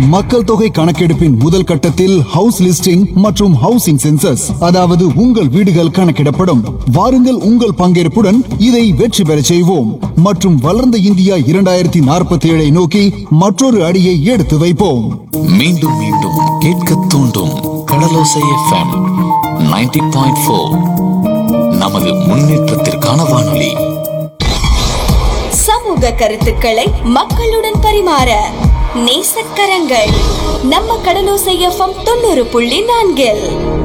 மக்கள் தொகை கணக்கெடுப்பின் முதல் கட்டத்தில் ஹவுஸ் லிஸ்டிங் மற்றும் ஹவுசிங் சென்சஸ் அதாவது உங்கள் வீடுகள் கணக்கிடப்படும் வாருங்கள் உங்கள் பங்கேற்புடன் இதை வெற்றி பெறச் செய்வோம் மற்றும் வளர்ந்த இந்தியா இரண்டாயிரத்தி நாற்பத்தி ஏழை நோக்கி மற்றொரு அடியை எடுத்து வைப்போம் மீண்டும் மீண்டும் கேட்க தூண்டும் கடலோசை எஃப்எம் 90.4 பாயிண்ட் ஃபோர் நமது முன்னேற்றத்திற்கான வானொலி சமூக கருத்துக்களை மக்களுடன் பரிமாற நேசக்கரங்கள் நம்ம கடலோசை எஃப்எம் தொண்ணூறு புள்ளி நான்கில்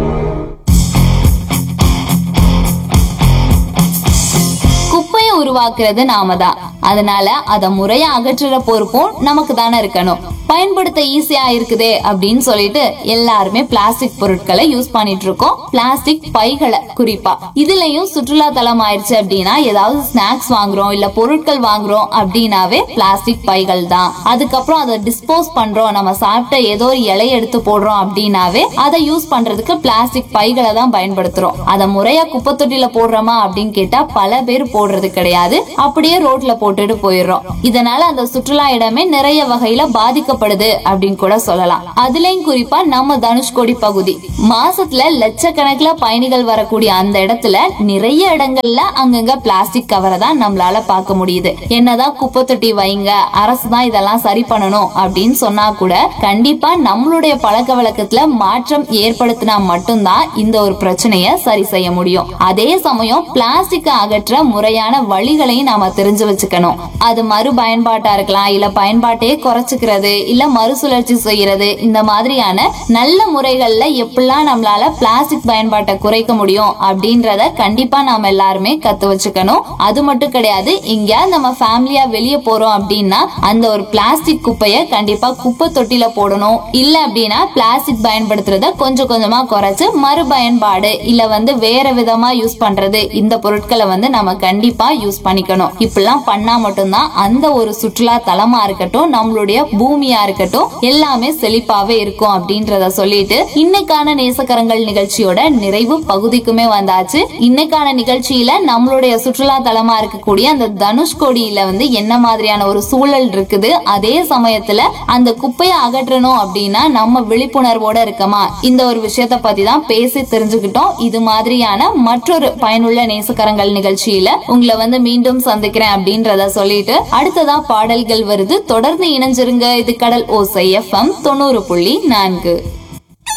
குப்பையை உருவாக்குறது நாம தான் அதனால அத முறையா அகற்றுற பொறுப்பும் நமக்கு தானே இருக்கணும் பயன்படுத்த ஈஸியா இருக்குதே அப்படின்னு சொல்லிட்டு எல்லாருமே பிளாஸ்டிக் பொருட்களை யூஸ் பண்ணிட்டு இருக்கோம் பிளாஸ்டிக் பைகளை குறிப்பா இதுலயும் சுற்றுலா தலம் ஆயிடுச்சு அப்படின்னா ஏதாவது ஸ்நாக்ஸ் வாங்குறோம் இல்ல பொருட்கள் வாங்குறோம் அப்படின்னாவே பிளாஸ்டிக் பைகள் தான் அதுக்கப்புறம் அதை டிஸ்போஸ் பண்றோம் நம்ம சாப்பிட்ட ஏதோ ஒரு இலைய எடுத்து போடுறோம் அப்படின்னாவே அதை யூஸ் பண்றதுக்கு பிளாஸ்டிக் பைகளை தான் பயன்படுத்துறோம் அதை முறையா குப்பை தொட்டில போடுறோமா அப்படின்னு கேட்டா பல பேர் போடுறது கிடையாது அப்படியே ரோட்ல போட்டுட்டு போயிடுறோம் இதனால அந்த சுற்றுலா இடமே நிறைய வகையில பாதிக்கப்படுது அப்படின்னு கூட சொல்லலாம் அதுலயும் குறிப்பா நம்ம தனுஷ்கோடி பகுதி மாசத்துல லட்சக்கணக்குல பயணிகள் வரக்கூடிய அந்த இடத்துல நிறைய இடங்கள்ல அங்கங்க பிளாஸ்டிக் கவரை தான் நம்மளால பார்க்க முடியுது என்னதான் குப்பை தொட்டி வைங்க அரசு தான் இதெல்லாம் சரி பண்ணணும் அப்படின்னு சொன்னா கூட கண்டிப்பா நம்மளுடைய பழக்க வழக்கத்துல மாற்றம் ஏற்படுத்தினா மட்டும்தான் இந்த ஒரு பிரச்சனைய சரி செய்ய முடியும் அதே சமயம் பிளாஸ்டிக் அகற்ற முறையான வழிகளையும் நாம தெரிஞ்சு வச்சுக்கணும் அது மறு பயன்பாட்டா இருக்கலாம் இல்ல பயன்பாட்டையே குறைச்சுக்கிறது இல்ல மறுசுழற்சி செய்யறது இந்த மாதிரியான நல்ல முறைகள்ல எப்படிலாம் நம்மளால பிளாஸ்டிக் பயன்பாட்டை குறைக்க முடியும் அப்படின்றத கண்டிப்பா நாம எல்லாருமே கத்து வச்சுக்கணும் அது மட்டும் கிடையாது எங்கேயாவது நம்ம ஃபேமிலியா வெளியே போறோம் அப்படின்னா அந்த ஒரு பிளாஸ்டிக் குப்பைய கண்டிப்பா குப்பை தொட்டில போடணும் இல்ல அப்படின்னா பிளாஸ்டிக் பயன்படுத்துறத கொஞ்சம் கொஞ்சமா குறைச்சு மறுபயன்பாடு இல்ல வந்து வேற விதமா யூஸ் பண்றது இந்த பொருட்களை வந்து நம்ம கண்டிப்பா யூஸ் பண்ணிக்கணும் இப்படிலாம் பண்ணா மட்டும்தான் அந்த ஒரு சுற்றுலா தலமா இருக்கட்டும் நம்மளுடைய பூமியா இருக்கட்டும் எல்லாமே செழிப்பாவே இருக்கும் அப்படின்றத சொல்லிட்டு இன்னைக்கான நேசக்கரங்கள் நிகழ்ச்சியோட நிறைவு பகுதிக்குமே வந்தாச்சு இன்னைக்கான நிகழ்ச்சியில நம்மளுடைய சுற்றுலா தலமா இருக்கக்கூடிய அந்த தனுஷ்கோடியில வந்து என்ன மாதிரியான ஒரு சூழல் இருக்குது அதே சமயத்துல அந்த குப்பையை அகற்றணும் அப்படின்னா நம்ம விழிப்புணர்வோட இருக்கமா இந்த ஒரு விஷயத்த பத்தி தான் பேசி தெரிஞ்சுக்கிட்டோம் இது மாதிரியான மற்றொரு பயனுள்ள நேசக்கரங்கள் நிகழ்ச்சியில உங்களை வந்து மீண்டும் சந்திக்கிறேன் அப்படின்றத சொல்லிட்டு அடுத்ததா பாடல்கள் வருது தொடர்ந்து இணைஞ்சிருங்க இது கடல் ஓசை எஃப்எம் தொண்ணூறு புள்ளி நான்கு